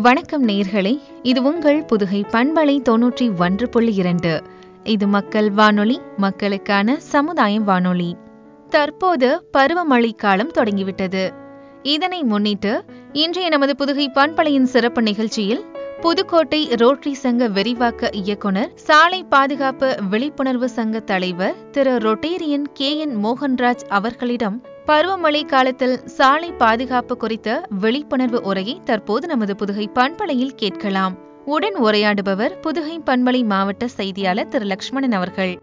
வணக்கம் நேர்களே இது உங்கள் புதுகை பண்பலை தொன்னூற்றி ஒன்று புள்ளி இரண்டு இது மக்கள் வானொலி மக்களுக்கான சமுதாய வானொலி தற்போது பருவமழை காலம் தொடங்கிவிட்டது இதனை முன்னிட்டு இன்றைய நமது புதுகை பண்பலையின் சிறப்பு நிகழ்ச்சியில் புதுக்கோட்டை ரோட்டரி சங்க விரிவாக்க இயக்குனர் சாலை பாதுகாப்பு விழிப்புணர்வு சங்க தலைவர் திரு ரொட்டேரியன் கே என் மோகன்ராஜ் அவர்களிடம் பருவமழை காலத்தில் சாலை பாதுகாப்பு குறித்த விழிப்புணர்வு உரையை தற்போது நமது புதுகை பண்பலையில் கேட்கலாம் உடன் உரையாடுபவர் புதுகை பண்பலை மாவட்ட செய்தியாளர் திரு லக்ஷ்மணன் அவர்கள்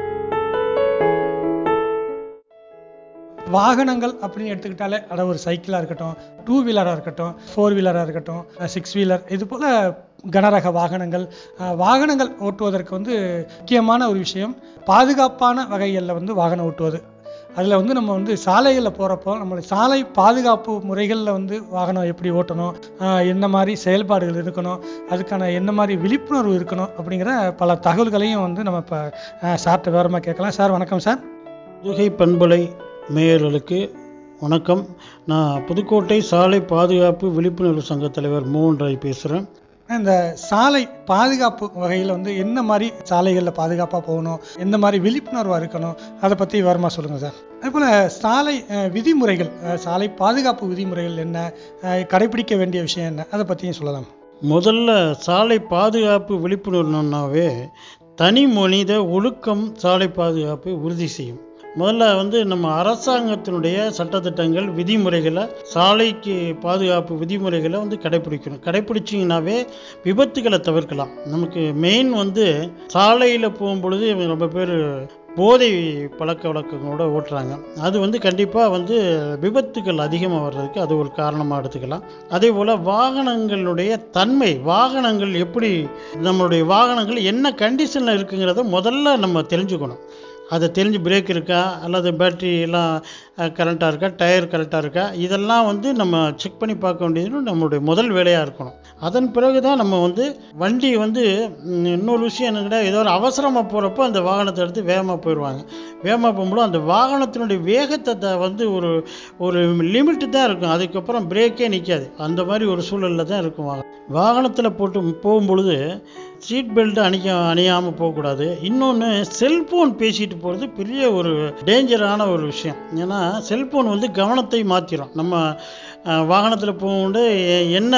வாகனங்கள் அப்படின்னு எடுத்துக்கிட்டாலே அட ஒரு சைக்கிளாக இருக்கட்டும் டூ வீலராக இருக்கட்டும் ஃபோர் வீலராக இருக்கட்டும் சிக்ஸ் வீலர் இது போல் கனரக வாகனங்கள் அஹ், வாகனங்கள் ஓட்டுவதற்கு வந்து முக்கியமான ஒரு விஷயம் பாதுகாப்பான வகைகளில் வந்து வாகனம் ஓட்டுவது அதில் வந்து நம்ம வந்து சாலைகளில் போகிறப்போ நம்மளுடைய சாலை பாதுகாப்பு முறைகளில் வந்து வாகனம் எப்படி ஓட்டணும் அஹ், என்ன மாதிரி செயல்பாடுகள் இருக்கணும் அதுக்கான என்ன மாதிரி விழிப்புணர்வு இருக்கணும் அப்படிங்கிற பல தகவல்களையும் வந்து நம்ம இப்போ சார்ட்ட விவரமாக கேட்கலாம் சார் வணக்கம் சார் புதுகை பண்பலை மேயர்களுக்கு வணக்கம் நான் புதுக்கோட்டை சாலை பாதுகாப்பு விழிப்புணர்வு சங்க தலைவர் மோகன் ராய் பேசுகிறேன் இந்த சாலை பாதுகாப்பு வகையில் வந்து என்ன மாதிரி சாலைகளில் பாதுகாப்பாக போகணும் எந்த மாதிரி விழிப்புணர்வாக இருக்கணும் அதை பற்றி விவரமாக சொல்லுங்கள் சார் அதேபோல் சாலை அஹ், விதிமுறைகள் அஹ், சாலை பாதுகாப்பு விதிமுறைகள் என்ன அஹ், கடைபிடிக்க வேண்டிய விஷயம் என்ன அதை பற்றியும் சொல்லலாம் முதல்ல சாலை பாதுகாப்பு விழிப்புணர்வுனாவே தனி மனித ஒழுக்கம் சாலை பாதுகாப்பை உறுதி செய்யும் முதல்ல வந்து நம்ம அரசாங்கத்தினுடைய சட்டத்திட்டங்கள் விதிமுறைகளை சாலைக்கு பாதுகாப்பு விதிமுறைகளை வந்து கடைப்பிடிக்கணும் கடைப்பிடிச்சிங்கனாவே விபத்துகளை தவிர்க்கலாம் நமக்கு மெயின் வந்து சாலையில் போகும்பொழுது இவங்க ரொம்ப பேர் போதை பழக்க வழக்கங்களோட ஓட்டுறாங்க அது வந்து கண்டிப்பாக வந்து விபத்துகள் அதிகமாக வர்றதுக்கு அது ஒரு காரணமாக எடுத்துக்கலாம் அதே போல் வாகனங்களுடைய தன்மை வாகனங்கள் எப்படி நம்மளுடைய வாகனங்கள் என்ன கண்டிஷனில் இருக்குங்கிறத முதல்ல நம்ம தெரிஞ்சுக்கணும் அதை தெரிஞ்சு பிரேக் இருக்கா அல்லது பேட்டரி எல்லாம் கரெக்டாக இருக்கா டயர் கரெக்டாக இருக்கா இதெல்லாம் வந்து நம்ம செக் பண்ணி பார்க்க வேண்டியது நம்மளுடைய முதல் வேலையாக இருக்கணும் அதன் பிறகு தான் நம்ம வந்து வண்டி வந்து ம், இன்னொரு விஷயம் என்னன்னா ஏதோ ஒரு அவசரமாக போகிறப்போ அந்த வாகனத்தை எடுத்து வேகமாக போயிடுவாங்க வேகமாக போகும்போது அந்த வாகனத்தினுடைய வேகத்தை த- வந்து ஒரு ஒரு லிமிட்டு தான் இருக்கும் அதுக்கப்புறம் பிரேக்கே நிற்காது அந்த மாதிரி ஒரு சூழலில் தான் இருக்கும் வாகனம் வாகனத்தில் போட்டு போகும்பொழுது சீட் பெல்ட் அணிக்க அணியாமல் போகக்கூடாது இன்னொன்று செல்ஃபோன் பேசிட்டு போகிறது பெரிய ஒரு டேஞ்சரான ஒரு விஷயம் ஏன்னா செல்ஃபோன் வந்து கவனத்தை மாற்றிடும் நம்ம வாகனத்தில் போகும்போது எ- என்ன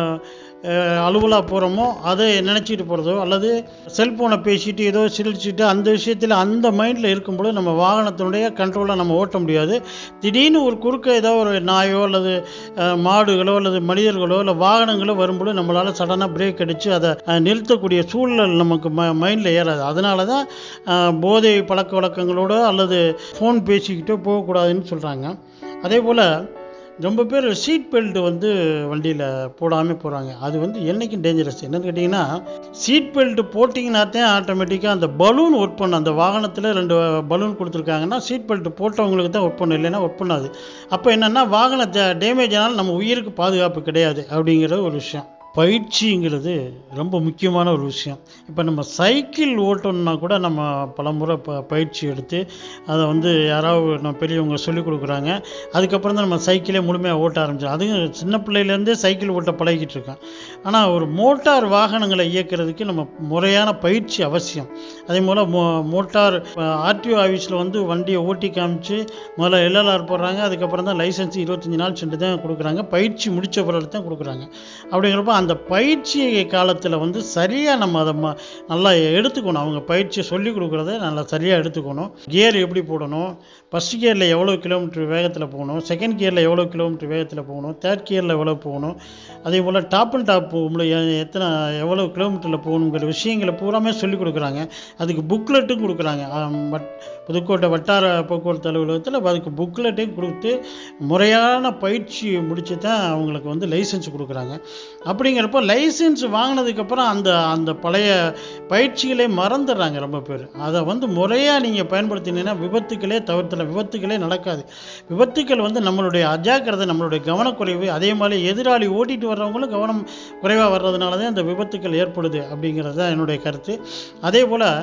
அலுவலாக போகிறோமோ அதை நினச்சிட்டு போகிறதோ அல்லது செல்ஃபோனை பேசிட்டு ஏதோ சிரிச்சிட்டு அந்த விஷயத்தில் அந்த மைண்டில் இருக்கும்போது நம்ம வாகனத்தினுடைய கண்ட்ரோலை நம்ம ஓட்ட முடியாது திடீர்னு ஒரு குறுக்க ஏதோ ஒரு நாயோ அல்லது அஹ், மாடுகளோ அல்லது மனிதர்களோ இல்லை வாகனங்களோ வரும்போது நம்மளால் சடனாக பிரேக் அடித்து அதை அஹ், நிறுத்தக்கூடிய சூழல் நமக்கு ம மைண்டில் ஏறாது அதனால தான் அஹ், போதை பழக்க வழக்கங்களோட அல்லது ஃபோன் பேசிக்கிட்டோ போகக்கூடாதுன்னு சொல்கிறாங்க அதே போல் ரொம்ப பேர் சீட் பெல்ட் வந்து வண்டியில் போடாமல் போகிறாங்க அது வந்து என்றைக்கும் டேஞ்சரஸ் என்னன்னு கேட்டிங்கன்னா சீட் பெல்ட் போட்டிங்கன்னா தான் ஆட்டோமேட்டிக்காக அந்த பலூன் ஒர்க் பண்ணும் அந்த வாகனத்தில் ரெண்டு பலூன் கொடுத்துருக்காங்கன்னா சீட் பெல்ட் போட்டவங்களுக்கு தான் ஒர்க் பண்ணும் இல்லைன்னா ஒர்க் பண்ணாது அப்போ என்னென்னா வாகன டேமேஜ் ஆனாலும் நம்ம உயிருக்கு பாதுகாப்பு கிடையாது அப்படிங்கிற ஒரு விஷயம் பயிற்சிங்கிறது ரொம்ப முக்கியமான ஒரு விஷயம் இப்போ நம்ம சைக்கிள் ஓட்டணும்னா கூட நம்ம பலமுறை ப பயிற்சி எடுத்து அதை வந்து யாராவது நம்ம பெரியவங்க சொல்லிக் கொடுக்குறாங்க அதுக்கப்புறம் தான் நம்ம சைக்கிளே முழுமையாக ஓட்ட ஆரம்பிச்சோம் அதுவும் சின்ன பிள்ளையிலேருந்தே சைக்கிள் ஓட்ட பழகிட்டு இருக்கோம் ஆனால் ஒரு மோட்டார் வாகனங்களை இயக்கிறதுக்கு நம்ம முறையான பயிற்சி அவசியம் அதே போல் மோ மோட்டார் ஆர்டிஓ ஆஃபீஸில் வந்து வண்டியை ஓட்டி காமிச்சு முதல்ல எல்எல்ஆர் போடுறாங்க அதுக்கப்புறம் தான் லைசன்ஸ் இருபத்தஞ்சி நாள் சென்று தான் கொடுக்குறாங்க பயிற்சி முடித்த பிறகு தான் கொடுக்குறாங்க அப்படிங்கிறப்ப அந்த பயிற்சி காலத்தில் வந்து சரியாக நம்ம அதை ம நல்லா எடுத்துக்கணும் அவங்க பயிற்சியை சொல்லி கொடுக்குறத நல்லா சரியாக எடுத்துக்கணும் கியர் எப்படி போடணும் ஃபஸ்ட் கியரில் எவ்வளோ கிலோமீட்டர் வேகத்தில் போகணும் செகண்ட் கியரில் எவ்வளோ கிலோமீட்டர் வேகத்தில் போகணும் தேர்ட் கியரில் எவ்வளோ போகணும் அதே போல் டாப் அண்ட் டாப் போகும்போது எ- எத்தனை எவ்வளோ கிலோமீட்டரில் போகணுங்கிற விஷயங்களை பூராமே சொல்லி கொடுக்குறாங்க அதுக்கு புக்லெட்டும் கொடுக்குறாங்க ஆம், பட் புதுக்கோட்டை வட்டார போக்குவரத்து அலுவலகத்தில் அதுக்கு புக்லெட்டையும் கொடுத்து முறையான பயிற்சி முடிச்சு தான் அவங்களுக்கு வந்து லைசன்ஸ் கொடுக்குறாங்க அப்படிங்கிறப்போ லைசன்ஸ் வாங்கினதுக்கப்புறம் அந்த அந்த பழைய பயிற்சிகளே மறந்துடுறாங்க ரொம்ப பேர் அதை வந்து முறையாக நீங்கள் பயன்படுத்தினீங்கன்னா விபத்துக்களே தவிர்த்தலாம் விபத்துக்களே நடக்காது விபத்துக்கள் வந்து நம்மளுடைய அஜாக்கிரதை நம்மளுடைய கவனக்குறைவு அதே மாதிரி எதிராளி ஓட்டிட்டு வர்றவங்களும் கவனம் குறைவாக வர்றதுனால தான் இந்த விபத்துக்கள் ஏற்படுது அப்படிங்கிறது தான் என்னுடைய கருத்து அதே போல்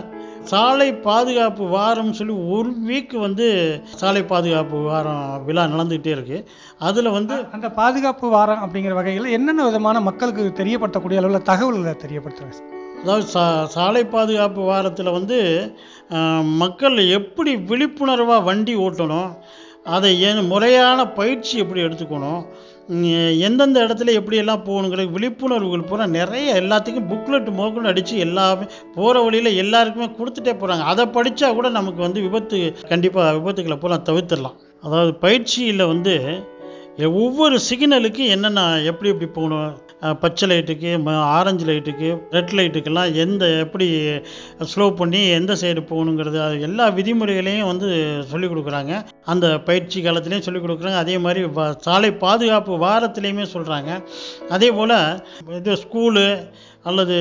சாலை பாதுகாப்பு வாரம்னு சொல்லி ஒரு வீக் வந்து சாலை பாதுகாப்பு வாரம் விழா நடந்துகிட்டே இருக்கு அதில் வந்து அந்த பாதுகாப்பு வாரம் அப்படிங்கிற வகையில் என்னென்ன விதமான மக்களுக்கு தெரியப்படுத்தக்கூடிய அளவில் தகவல்களை தெரியப்படுத்துறாங்க சார் அதாவது சா சாலை பாதுகாப்பு வாரத்தில் வந்து ஆஹ், மக்கள் எப்படி விழிப்புணர்வாக வண்டி ஓட்டணும் அதை என் முறையான பயிற்சி எப்படி எடுத்துக்கணும் உம், எந்தெந்த இடத்துல எப்படியெல்லாம் போகணுங்கிற விழிப்புணர்வுகள் பூரா நிறைய எல்லாத்துக்கும் புக்லெட் மோக்கணும் அடித்து எல்லாமே போகிற வழியில் எல்லாருக்குமே கொடுத்துட்டே போகிறாங்க அதை படித்தா கூட நமக்கு வந்து விபத்து கண்டிப்பாக விபத்துக்களை பூரா தவிர்த்திடலாம் அதாவது பயிற்சியில் வந்து எ- ஒவ்வொரு சிக்னலுக்கு என்னென்ன எப்படி எப்படி போகணும் அஹ் பச்சை லைட்டுக்கு ஆரஞ்சு லைட்டுக்கு ரெட் லைட்டுக்கெல்லாம் எந்த எப்படி ஸ்லோ பண்ணி எந்த சைடு போகணுங்கிறது அது எல்லா விதிமுறைகளையும் வந்து சொல்லிக் கொடுக்குறாங்க அந்த பயிற்சி காலத்துலேயும் சொல்லிக் கொடுக்குறாங்க அதே மாதிரி வ- சாலை பாதுகாப்பு வாரத்துலேயுமே சொல்கிறாங்க அதே போல் இது ஸ்கூலு அல்லது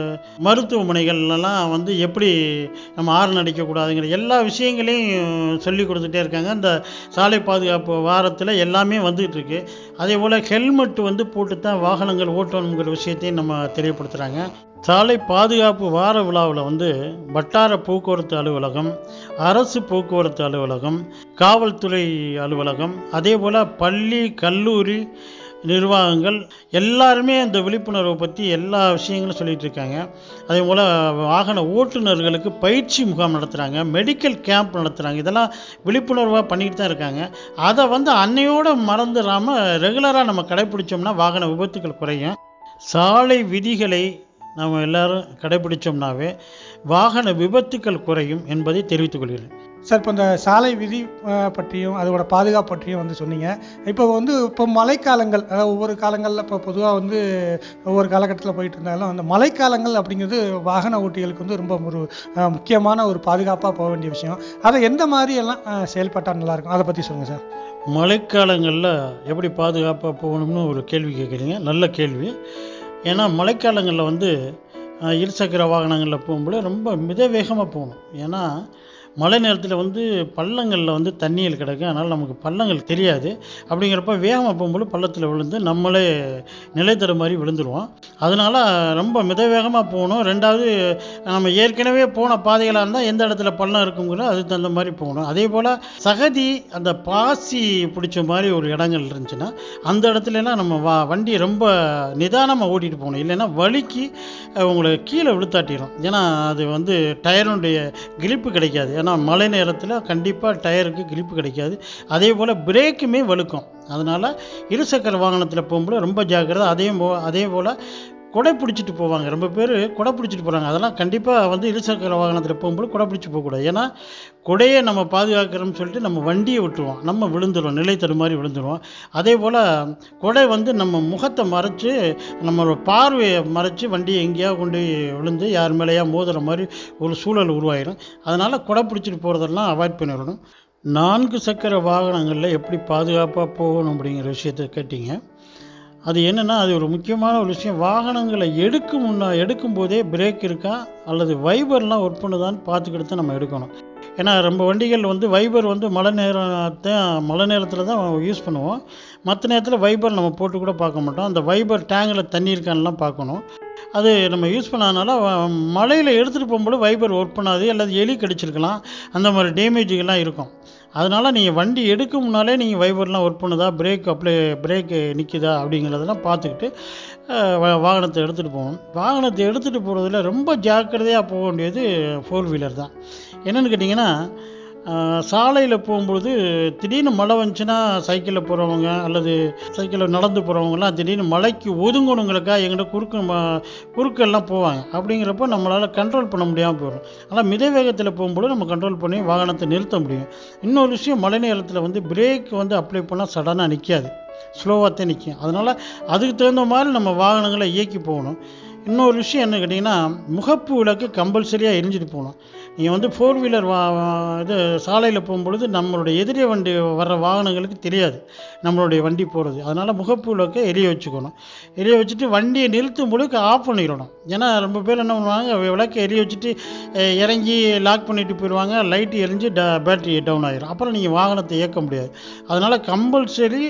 மருத்துவமனைகள்லாம் வந்து எப்படி நம்ம ஆரன் அடிக்கக்கூடாதுங்கிற எல்லா விஷயங்களையும் சொல்லி கொடுத்துட்டே இருக்காங்க அந்த சாலை பாதுகாப்பு வாரத்தில் எல்லாமே வந்துகிட்டு இருக்கு அதே போல் ஹெல்மெட் வந்து போட்டு தான் வாகனங்கள் ஓட்டணுங்கிற விஷயத்தையும் நம்ம தெரியப்படுத்துகிறாங்க சாலை பாதுகாப்பு வார விழாவில் வந்து வட்டார போக்குவரத்து அலுவலகம் அரசு போக்குவரத்து அலுவலகம் காவல்துறை அலுவலகம் அதே போல் பள்ளி கல்லூரி நிர்வாகங்கள் எல்லாருமே இந்த விழிப்புணர்வை பற்றி எல்லா விஷயங்களும் சொல்லிட்டு இருக்காங்க அதே போல் வாகன ஓட்டுநர்களுக்கு பயிற்சி முகாம் நடத்துகிறாங்க மெடிக்கல் கேம்ப் நடத்துகிறாங்க இதெல்லாம் விழிப்புணர்வாக பண்ணிட்டு தான் இருக்காங்க அதை வந்து அன்னையோடு மறந்துடாமல் ரெகுலராக நம்ம கடைப்பிடிச்சோம்னா வாகன விபத்துக்கள் குறையும் சாலை விதிகளை நம்ம எல்லாரும் கடைப்பிடிச்சோம்னாவே வாகன விபத்துக்கள் குறையும் என்பதை தெரிவித்துக் கொள்கிறேன் சார் இப்போ இந்த சாலை விதி அஹ், பற்றியும் அதோட பாதுகாப்பு பற்றியும் வந்து சொன்னீங்க இப்போ வந்து இப்போ மழைக்காலங்கள் அதாவது ஒவ்வொரு காலங்களில் இப்போ பொதுவாக வந்து ஒவ்வொரு காலகட்டத்தில் போயிட்டு இருந்தாலும் அந்த மழைக்காலங்கள் அப்படிங்கிறது வாகன ஓட்டிகளுக்கு வந்து ரொம்ப ஒரு அஹ், முக்கியமான ஒரு பாதுகாப்பாக போக வேண்டிய விஷயம் அதை எந்த மாதிரி எல்லாம் அஹ், செயல்பட்டால் நல்லாயிருக்கும் அதை பற்றி சொல்லுங்கள் சார் மழைக்காலங்களில் எப்படி பாதுகாப்பாக போகணும்னு ஒரு கேள்வி கேட்குறீங்க நல்ல கேள்வி ஏன்னா மழைக்காலங்களில் வந்து அஹ், இருசக்கர வாகனங்களில் போகும்போது ரொம்ப மித வேகமாக போகணும் ஏன்னா மழை நேரத்தில் வந்து பள்ளங்களில் வந்து தண்ணியில் கிடக்கு அதனால் நமக்கு பள்ளங்கள் தெரியாது அப்படிங்கிறப்ப வேகமாக போகும்போது பள்ளத்தில் விழுந்து நம்மளே நிலை தர மாதிரி விழுந்துருவோம் அதனால் ரொம்ப மித வேகமாக போகணும் ரெண்டாவது நம்ம ஏற்கனவே போன பாதைகளாக இருந்தால் எந்த இடத்துல பள்ளம் இருக்குங்கிற அதுக்கு தகுந்த மாதிரி போகணும் அதே போல் சகதி அந்த பாசி பிடிச்ச மாதிரி ஒரு இடங்கள் இருந்துச்சுன்னா அந்த இடத்துலலாம் நம்ம வா வண்டி ரொம்ப நிதானமாக ஓட்டிகிட்டு போகணும் இல்லைன்னா வலிக்கு அஹ், உங்களை கீழே விழுத்தாட்டிடும் ஏன்னா அது வந்து டயருடைய கிரிப்பு கிடைக்காது ஏன்னா மழை நேரத்தில் கண்டிப்பாக டயருக்கு கிரிப்பு கிடைக்காது அதே போல் பிரேக்குமே வழுக்கும் அதனால் இருசக்கர வாகனத்தில் போகும்போது ரொம்ப ஜாக்கிரதை அதே போ அதே போல் குடை பிடிச்சிட்டு போவாங்க ரொம்ப பேர் குடை பிடிச்சிட்டு போகிறாங்க அதெல்லாம் கண்டிப்பாக வந்து இருசக்கர வாகனத்தில் போகும்போது குடை பிடிச்சி போகக்கூடாது ஏன்னா குடையை நம்ம பாதுகாக்கிறோம்னு சொல்லிட்டு நம்ம வண்டியை விட்டுருவோம் நம்ம விழுந்துருவோம் நிலை தடுமாறி விழுந்துருவோம் அதே போல் குடை வந்து நம்ம முகத்தை மறைச்சு நம்மளோட பார்வையை மறைச்சு வண்டியை எங்கேயாவது கொண்டு போய் விழுந்து யார் மேலேயா மோதுற மாதிரி ஒரு சூழல் உருவாயிடும் அதனால் குடை பிடிச்சிட்டு போகிறதெல்லாம் அவாய்ட் பண்ணிடணும் நான்கு சக்கர வாகனங்களில் எப்படி பாதுகாப்பாக போகணும் அப்படிங்கிற விஷயத்தை கேட்டீங்க அது என்னென்னா அது ஒரு முக்கியமான ஒரு விஷயம் வாகனங்களை எடுக்கும் முன்னா எடுக்கும்போதே பிரேக் இருக்கா அல்லது வைபர்லாம் ஒர்க் பண்ணுதான்னு பார்த்துக்கிட்டு தான் நம்ம எடுக்கணும் ஏன்னா ரொம்ப வண்டிகள் வந்து வைபர் வந்து மழை நேரத்தை மழை நேரத்தில் தான் யூஸ் பண்ணுவோம் மற்ற நேரத்தில் வைபர் நம்ம போட்டு கூட பார்க்க மாட்டோம் அந்த வைபர் டேங்கில் தண்ணி இருக்கான்லாம் பார்க்கணும் அது நம்ம யூஸ் பண்ணாதனால மழையில் எடுத்துகிட்டு போகும்போது வைபர் ஒர்க் பண்ணாது அல்லது எலி கடிச்சிருக்கலாம் அந்த மாதிரி டேமேஜுகள்லாம் இருக்கும் அதனால் நீங்கள் வண்டி எடுக்க முன்னாலே நீங்கள் வைபர்லாம் ஒர்க் பண்ணுதா பிரேக் அப்ளை பிரேக்கு நிற்குதா அப்படிங்கிறதெல்லாம் பார்த்துக்கிட்டு அஹ், வா- வாகனத்தை எடுத்துகிட்டு போகணும் வாகனத்தை எடுத்துகிட்டு போகிறதுல ரொம்ப ஜாக்கிரதையாக போக வேண்டியது ஃபோர் வீலர் தான் என்னென்னு கேட்டிங்கன்னா சாலையில் போகும்பொழுது திடீர்னு மழை வந்துச்சுன்னா சைக்கிளில் போகிறவங்க அல்லது சைக்கிளில் நடந்து போகிறவங்கலாம் திடீர்னு மழைக்கு ஒதுங்கணுங்களுக்காக எங்கிட்ட குறுக்கு ம குறுக்கெல்லாம் போவாங்க அப்படிங்கிறப்போ நம்மளால் கண்ட்ரோல் பண்ண முடியாமல் போயிடும் ஆனால் மித வேகத்தில் போகும்போது நம்ம கண்ட்ரோல் பண்ணி வாகனத்தை நிறுத்த முடியும் இன்னொரு விஷயம் மழை நேரத்தில் வந்து பிரேக் வந்து அப்ளை பண்ணால் சடனாக நிற்காது ஸ்லோவாக தான் நிற்கும் அதனால் அதுக்கு தகுந்த மாதிரி நம்ம வாகனங்களை இயக்கி போகணும் இன்னொரு விஷயம் என்ன கேட்டிங்கன்னா முகப்பு விளக்கு கம்பல்சரியாக எரிஞ்சிட்டு போகணும் நீங்கள் வந்து ஃபோர் வீலர் வா வா- இது சாலையில் போகும்பொழுது நம்மளுடைய எதிரே வண்டி வர்ற வாகனங்களுக்கு தெரியாது நம்மளுடைய வண்டி போகிறது அதனால் முகப்பு விளக்கை எரிய வச்சுக்கணும் எரிய வச்சுட்டு வண்டியை நிறுத்தும் பொழுது ஆஃப் பண்ணிடணும் ஏன்னா ரொம்ப பேர் என்ன பண்ணுவாங்க விளக்கை எரிய வச்சுட்டு அஹ், இறங்கி லாக் பண்ணிட்டு போயிடுவாங்க லைட்டு எரிஞ்சு ட பேட்டரி டவுன் ஆகிரும் அப்புறம் நீங்கள் வாகனத்தை இயக்க முடியாது அதனால் கம்பல்சரி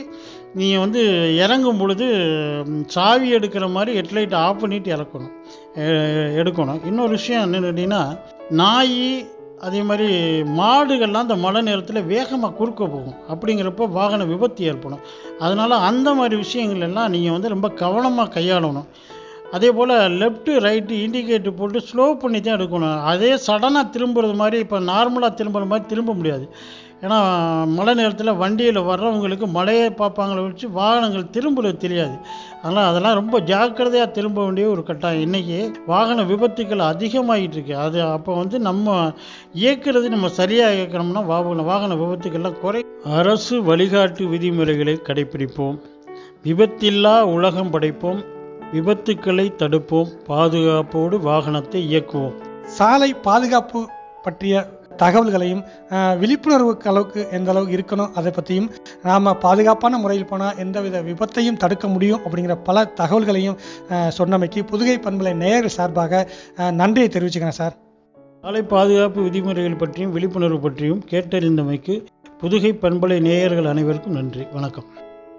நீங்கள் வந்து இறங்கும் பொழுது ம், சாவி எடுக்கிற மாதிரி ஹெட்லைட் ஆஃப் பண்ணிட்டு இறக்கணும் எ- எடுக்கணும் இன்னொரு விஷயம் என்னன்னு கேட்டிங்கன்னா நாய் அதே மாதிரி மாடுகள்லாம் அந்த மழை நேரத்தில் வேகமாக குறுக்க போகும் அப்படிங்கிறப்போ வாகன விபத்து ஏற்படும் அதனால் அந்த மாதிரி விஷயங்கள் எல்லாம் நீங்கள் வந்து ரொம்ப கவனமாக கையாளணும் அதே போல் லெஃப்ட்டு ரைட்டு இண்டிகேட்டர் போட்டு ஸ்லோ பண்ணி தான் எடுக்கணும் அதே சடனாக திரும்புறது மாதிரி இப்போ நார்மலாக திரும்புற மாதிரி திரும்ப முடியாது ஏன்னா மழை நேரத்தில் வண்டியில் வர்றவங்களுக்கு மழையை பார்ப்பாங்களே வச்சு வாகனங்கள் திரும்புறது தெரியாது அதனால் அதெல்லாம் ரொம்ப ஜாக்கிரதையாக திரும்ப வேண்டிய ஒரு கட்டாயம் இன்றைக்கி வாகன விபத்துக்கள் அதிகமாகிட்டு இருக்கு அது அப்போ வந்து நம்ம இயக்குறது நம்ம சரியாக இயக்கணும்னா வாகன வாகன விபத்துக்கள்லாம் குறை அரசு வழிகாட்டு விதிமுறைகளை கடைபிடிப்போம் விபத்தில்லா உலகம் படைப்போம் விபத்துக்களை தடுப்போம் பாதுகாப்போடு வாகனத்தை இயக்குவோம் சாலை பாதுகாப்பு பற்றிய தகவல்களையும் அஹ், விழிப்புணர்வு அளவுக்கு எந்த அளவுக்கு இருக்கணும் அதை பற்றியும் நாம் பாதுகாப்பான முறையில் போனால் எந்தவித விபத்தையும் தடுக்க முடியும் அப்படிங்கிற பல தகவல்களையும் அஹ், சொன்னமைக்கு புதுகை பண்பலை நேயர் சார்பாக அஹ், நன்றியை தெரிவிச்சுக்கிறேன் சார் சாலை பாதுகாப்பு விதிமுறைகள் பற்றியும் விழிப்புணர்வு பற்றியும் கேட்டறிந்தமைக்கு புதுகை பண்பலை நேயர்கள் அனைவருக்கும் நன்றி வணக்கம்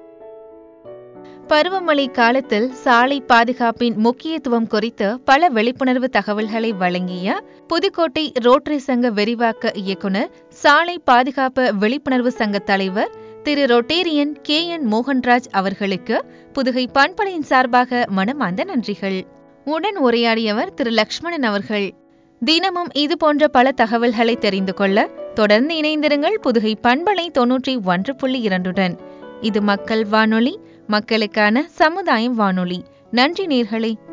பருவமழை காலத்தில் சாலை பாதுகாப்பின் முக்கியத்துவம் குறித்து பல விழிப்புணர்வு தகவல்களை வழங்கிய புதுக்கோட்டை ரோட்டரி சங்க விரிவாக்க இயக்குனர் சாலை பாதுகாப்பு விழிப்புணர்வு சங்க தலைவர் திரு ரொட்டேரியன் கே என் மோகன்ராஜ் அவர்களுக்கு புதுகை பண்பலையின் சார்பாக மனமார்ந்த நன்றிகள் உடன் உரையாடியவர் திரு லக்ஷ்மணன் அவர்கள் தினமும் இது போன்ற பல தகவல்களை தெரிந்து கொள்ள தொடர்ந்து இணைந்திருங்கள் புதுகை பண்பலை தொன்னூற்றி ஒன்று புள்ளி இரண்டுடன் இது மக்கள் வானொலி மக்களுக்கான சமுதாயம் வானொலி நன்றி நேர்களே